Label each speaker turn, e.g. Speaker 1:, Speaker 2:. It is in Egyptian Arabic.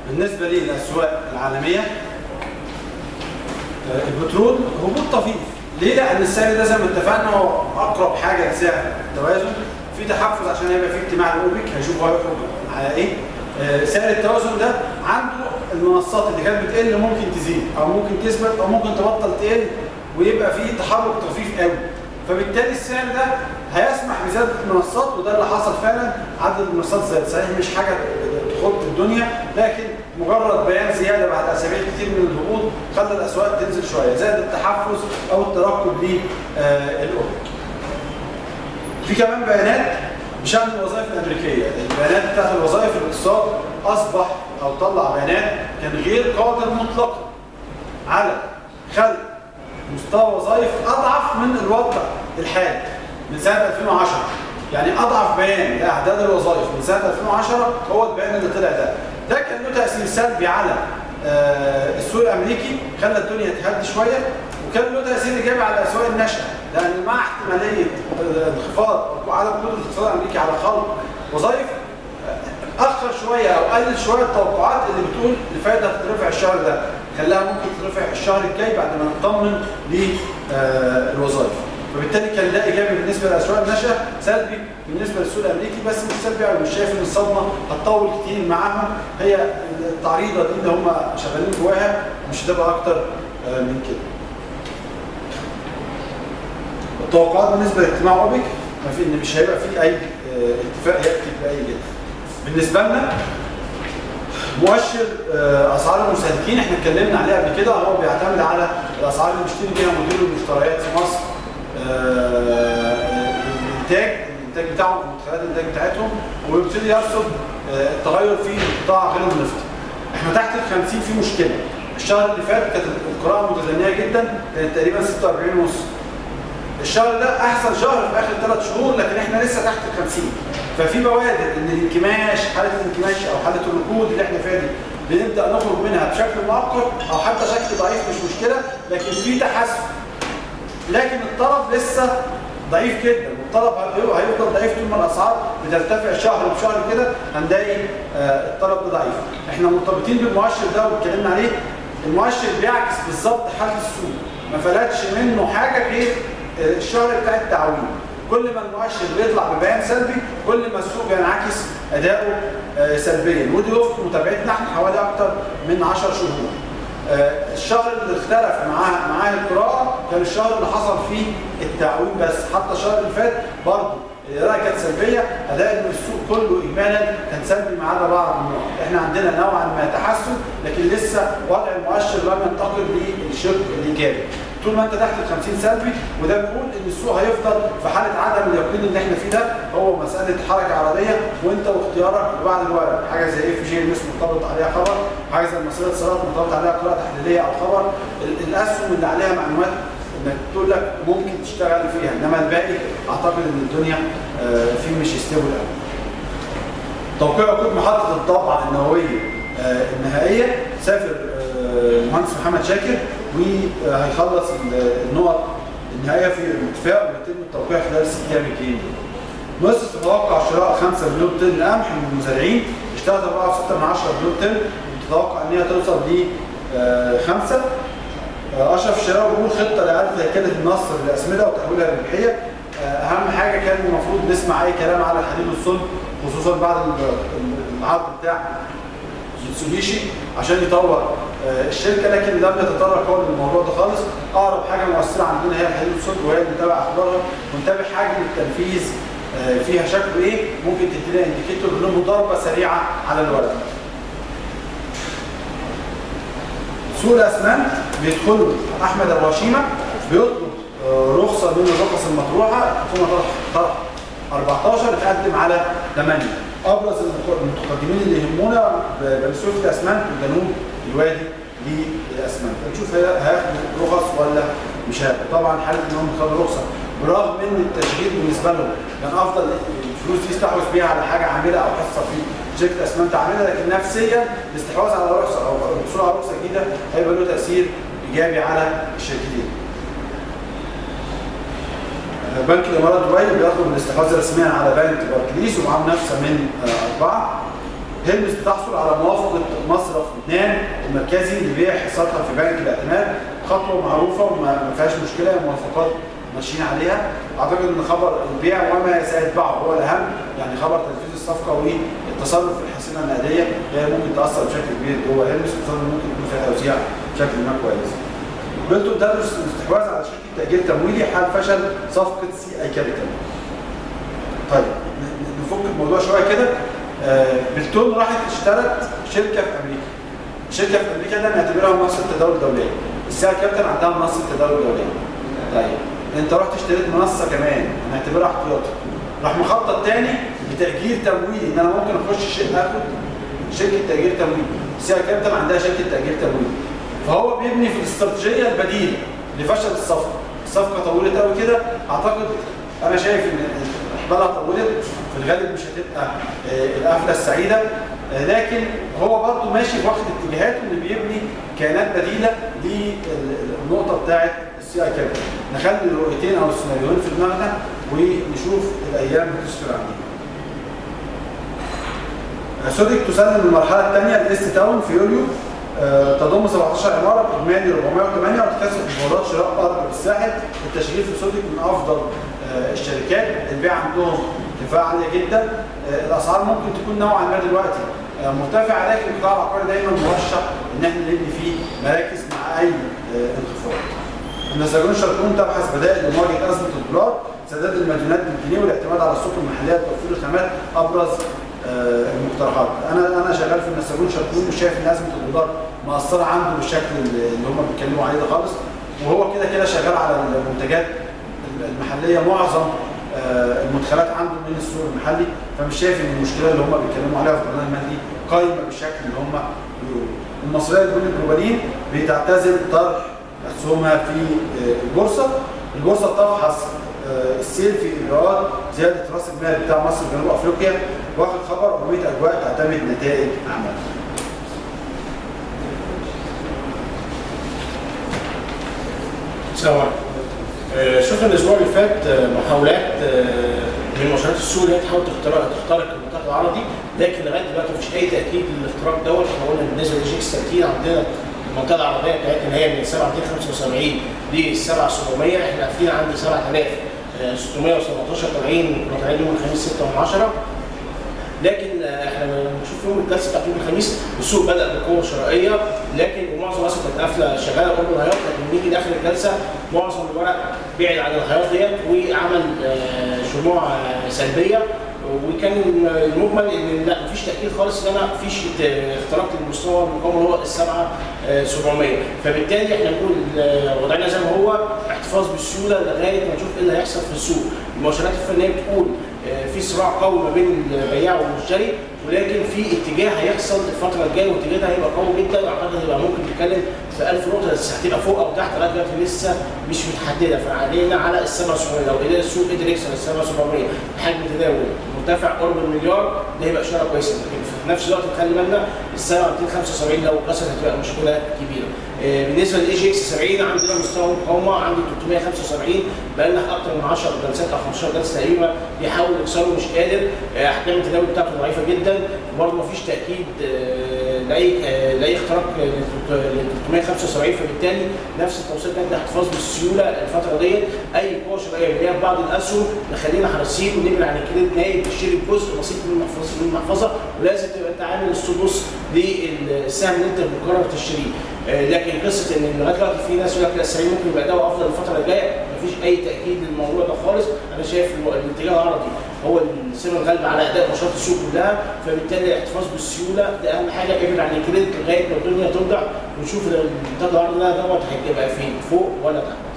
Speaker 1: بالنسبه للاسواق العالميه آه، البترول هبوط طفيف ليه؟ لان السعر ده زي ما اتفقنا هو اقرب حاجه لسعر التوازن في تحفز عشان هيبقى في اجتماع الاوبك هيشوفوا هيخرج على ايه آه، سعر التوازن ده عنده المنصات اللي كانت بتقل ممكن تزيد او ممكن تثبت او ممكن تبطل تقل ويبقى في تحرك طفيف قوي فبالتالي السعر ده هيسمح بزياده المنصات وده اللي حصل فعلا عدد المنصات زاد صحيح مش حاجه تخط الدنيا لكن مجرد بيان زياده بعد اسابيع كتير من الهبوط خلى الاسواق تنزل شويه زائد التحفز او الترقب للاوبك. في كمان بيانات بشان الوظائف الامريكيه، البيانات بتاعت الوظائف الاقتصاد اصبح او طلع بيانات كان غير قادر مطلقا على خلق مستوى وظائف اضعف من الوضع الحالي من سنه 2010 يعني اضعف بيان لاعداد الوظائف من سنه 2010 هو البيان اللي طلع ده ده كان له تاثير سلبي على آه، السوق الامريكي خلى الدنيا تهدي شويه وكان له تاثير ايجابي على الاسواق الناشئه لان مع احتماليه انخفاض وعدم قدره الاقتصاد الامريكي على خلق وظائف اخر شويه او قلل شويه التوقعات اللي بتقول الفائده هتترفع الشهر ده خلاها ممكن تترفع الشهر الجاي بعد ما نطمن للوظائف فبالتالي كان ده ايجابي بالنسبه للاسواق الناشئه سلبي بالنسبه للسوق الامريكي بس مش سلبي او مش شايف ان الصدمه هتطول كتير معاهم هي التعريضه دي اللي هم شغالين جواها مش هتبقى اكتر آه، من كده. التوقعات بالنسبه لاجتماع اوبك ما في ان مش هيبقى في اي آه، اتفاق ياتي باي جديد. بالنسبه لنا مؤشر آه، اسعار المستهلكين احنا اتكلمنا عليه قبل كده هو بيعتمد على الاسعار اللي بيشتري بيها مدير المشتريات في مصر آه، الانتاج الانتاج بتاعهم مدخلات الانتاج بتاعتهم ويبتدي يرصد آه، التغير في القطاع غير النفطي. احنا تحت ال 50 في مشكله. الشهر اللي فات كانت القراءه متدنيه جدا كانت تقريبا 46 ونص. الشهر ده احسن شهر في اخر ثلاث شهور لكن احنا لسه تحت ال 50 ففي بوادر ان الانكماش حاله الانكماش او حاله الركود اللي احنا فيها دي بنبدا نخرج منها بشكل مؤقت او حتى شكل ضعيف مش مشكله لكن في تحسن لكن الطلب لسه ضعيف جدا والطلب هي- هيفضل ضعيف طول ما الاسعار بترتفع شهر بشهر كده هنلاقي آه، الطلب ده ضعيف احنا مرتبطين بالمؤشر ده واتكلمنا عليه المؤشر بيعكس بالظبط حاله السوق ما فلتش منه حاجه غير آه، الشهر بتاع التعويم كل ما المؤشر بيطلع ببيان سلبي كل ما السوق بينعكس اداؤه آه، سلبيا ودي وفق متابعتنا احنا حوالي اكتر من 10 شهور آه، الشهر اللي اختلف معاه معاه القراءه كان الشهر اللي حصل فيه التعويم بس حتى الشهر اللي فات برضه القراءه كانت سلبيه اداء ان السوق كله اجمالا كان سلبي ما عدا بعض النقط احنا عندنا نوعا ما تحسن لكن لسه وضع المؤشر لم ينتقل للشق الايجابي طول ما انت تحت ال 50 سلبي وده بيقول ان السوق هيفضل في حاله عدم اليقين اللي احنا فيه ده هو مساله حركه عرضيه وانت واختيارك لبعض الورق حاجه زي اف جي مش مرتبط عليها خبر حاجه زي مساله صلاه مرتبط عليها قراءه تحليليه او خبر ال- الاسهم اللي عليها معلومات انك تقول لك ممكن تشتغل فيها انما الباقي اعتقد ان الدنيا آه، فيه مش ستيبل قوي توقيع عقود محطة الطابعة النووية آه، النهائية سافر آه، المهندس محمد شاكر وهيخلص ال- النقط النهائية في الاتفاق ويتم التوقيع خلال ست أيام الجايين دول. مصر تتوقع شراء 5 مليون طن قمح من المزارعين اشترت 4.6 من 10 مليون طن وتتوقع ان هي توصل ل 5 اشرف الشراوي بيقول خطه لاعاده هيكله النصر للاسمده وتحويلها للربحيه آه، اهم حاجه كان المفروض نسمع اي كلام على الحديد والصلب خصوصا بعد ال- العرض بتاع ميتسوبيشي عشان يطور آه، الشركه لكن لم يتطرق هو للموضوع ده خالص اقرب حاجه مؤثره عندنا هي الحديد والصلب وهي اللي نتابع اخبارها ونتابع حجم التنفيذ آه، فيها شكله ايه ممكن تدينا انديكيتور له مضاربه سريعه على الورق سوق الاسمنت بيدخل احمد ابو هشيمه بيطلب آه، رخصه من الرخص المطروحه ثم طرح طرح 14 اتقدم على 8 ابرز المق- المتقدمين اللي يهمونا ب- بني سويف الاسمنت وجنوب الوادي للاسمنت نشوف هي- هياخدوا رخص ولا مش هياخدوا طبعا حاله انهم خدوا رخصه برغم ان التشغيل بالنسبه لهم كان افضل الفلوس دي يستحوذ بيها على حاجه عامله او حصه في شركه اسمنت عامله لكن نفسيا الاستحواذ على رخصه او الحصول على رخصه جديده هيبقى له تاثير ايجابي على الشركتين. بنك الامارات دبي بيطلب الاستحواذ رسميا على بنك باركليز ومعاه منافسه من آه، اربعه هيلمز بتحصل على موافقه مصرف لبنان المركزي لبيع حصتها في بنك الاعتماد خطوه معروفه وما ما فيهاش مشكله موافقات ماشيين عليها اعتقد ان خبر البيع وما سيتبعه هو الاهم يعني خبر تنفيذ الصفقه والتصرف في الحصيله النقديه هي ممكن تاثر بشكل كبير جوه هيلمز خصوصا ممكن يكون فيها توزيع بشكل ما كويس. بنتو تدرس الاستحواذ على شركه تاجير تمويلي حال فشل صفقه سي اي كابيتال. طيب ن- ن- نفك الموضوع شويه كده آه، بلتون راحت اشترت شركه في امريكا. الشركه في امريكا ده نعتبرها منصه تداول دوليه. السي اي كابيتال عندها منصه تداول دوليه. طيب انت رحت اشتريت منصه كمان هنعتبرها احتياطي. راح مخطط تاني لتاجير تمويلي ان انا ممكن اخش شركه اخد شركه تاجير تمويل. السي اي كابيتال عندها شركه تاجير تمويل. فهو بيبني في الاستراتيجيه البديله لفشل الصفقه. الصفقه طولت قوي كده اعتقد انا شايف ان احبالها طولت في الغالب مش هتبقى آه، القفله السعيده آه، لكن هو برضه ماشي في واخد اتجاهاته اللي بيبني كيانات بديله للنقطه بتاعت السي اي كابيتال نخلي الرؤيتين او السيناريوهين في دماغنا ونشوف الايام بتسفر عن ايه. سودك تسلم المرحله الثانيه لايست تاون في يوليو آه، تضم 17 عماره باجمالي 408 وتكثف مفاوضات شراء ارض بالساحل التشغيل في سودك من افضل آه، الشركات البيع عندهم كفاءه عاليه جدا آه، الاسعار ممكن تكون نوعا ما دلوقتي آه، مرتفعه لكن القطاع العقاري دايما مرشح ان احنا نبني فيه مراكز مع اي آه، انخفاض. النساجون الشرقيون تبحث بدائل لمواجهه ازمه الدولار سداد المديونات بالجنيه والاعتماد على السوق المحليه لتوفير الخامات ابرز آه، المقترحات انا انا شغال في النساجون الشرقيون وشايف ان ازمه الدولار مأثره عنده بالشكل اللي اللي هم بيتكلموا عليه ده خالص وهو كده كده شغال على المنتجات المحليه معظم آه، المدخلات عنده من السوق المحلي فمش شايف ان المشكله اللي هم بيتكلموا عليها في البرنامج المالي قايمه بالشكل اللي هم بيقولوا المصريه لبنى الجلوباليين بتعتزل طرح اسهمها في آه، البورصه البورصه تفحص آه، السيل في اجراءات زياده راس المال بتاع مصر جنوب افريقيا واخد خبر اهميه اجواء تعتمد نتائج اعمال
Speaker 2: السلام عليكم. آه، شفنا الاسبوع اللي فات آه، محاولات آه، من مؤسسات السوق اللي هي تحاول تخترق تخترق المنطقه العربي لكن لغايه دلوقتي مفيش اي تاكيد للاختراق دوت احنا قلنا بالنسبه لجي اكس 30 عندنا المنطقه العربيه بتاعتنا هي من 7275 ل 7700 احنا قافلين عند 7617 طالعين كنا طالعين يوم الخميس 6 من 10 لكن آه، احنا لما بنشوف يوم الجلسه بتاعت يوم الخميس السوق بدا بقوه شرائيه لكن ومعظم الناس كانت قافله شغاله قرب الهياط لكن نيجي لاخر الجلسه معظم الورق بعد عن الهياط ديت وعمل آه، شموع آه، سلبيه وكان المجمل ان لا مفيش تاكيد خالص ان انا مفيش اختراق للمستوى المقاومه اللي هو السبعه آه، 700 فبالتالي احنا بنقول آه، وضعنا زي ما هو احتفاظ بالسيوله لغايه ما نشوف ايه اللي هيحصل في السوق المؤشرات الفنيه بتقول آه، في صراع قوي ما بين البياع والمشتري ولكن في اتجاه هيحصل الفتره الجايه والاتجاه ده هيبقى قوي جدا اعتقد هيبقى ممكن نتكلم في 1000 نقطه بس هتبقى فوق او تحت لغايه دلوقتي لسه مش متحدده فعلينا على ال 7700 لو قدر السوق قدر يكسر ال 7700 بحجم تداول مرتفع قرب المليار ده هيبقى اشاره كويسه لكن في نفس الوقت خلي بالنا السنه 275 لو كسرت هتبقى مشكله كبيره آه، بالنسبه للاي جي اكس 70 عندنا مستوى مقاومه عندي 375 بقى لنا اكثر من 10 جلسات او 15 جلسه تقريبا بيحاول يكسره مش قادر آه، احكام التداول بتاعته ضعيفه جدا برضه مفيش تاكيد آه، لاي آه، لاي اختراق لل 375 فبالتالي نفس التوصيل كان الاحتفاظ بالسيوله الفتره ديت اي قوه شرائيه اللي هي في بعض الاسهم نخلينا حريصين ونبعد عن الكريدت نهائي تشتري جزء بسيط من المحفظه من المحفظه ولازم تبقى انت عامل السدس للسهم اللي انت مقرر تشتريه آه، لكن قصه ان لغايه دلوقتي في ناس يقول لك لا السعيد ممكن يبقى ده افضل الفتره الجايه مفيش اي تاكيد للموضوع ده خالص انا شايف الم- الاتجاه العرضي هو السر الغالب على اداء نشاط السوق كلها فبالتالي الاحتفاظ بالسيوله ده اهم حاجه ابعد عن الكريدت لغايه ما الدنيا ترجع ونشوف الاتجاه العرضي ده دوت هيبقى فين فوق ولا تحت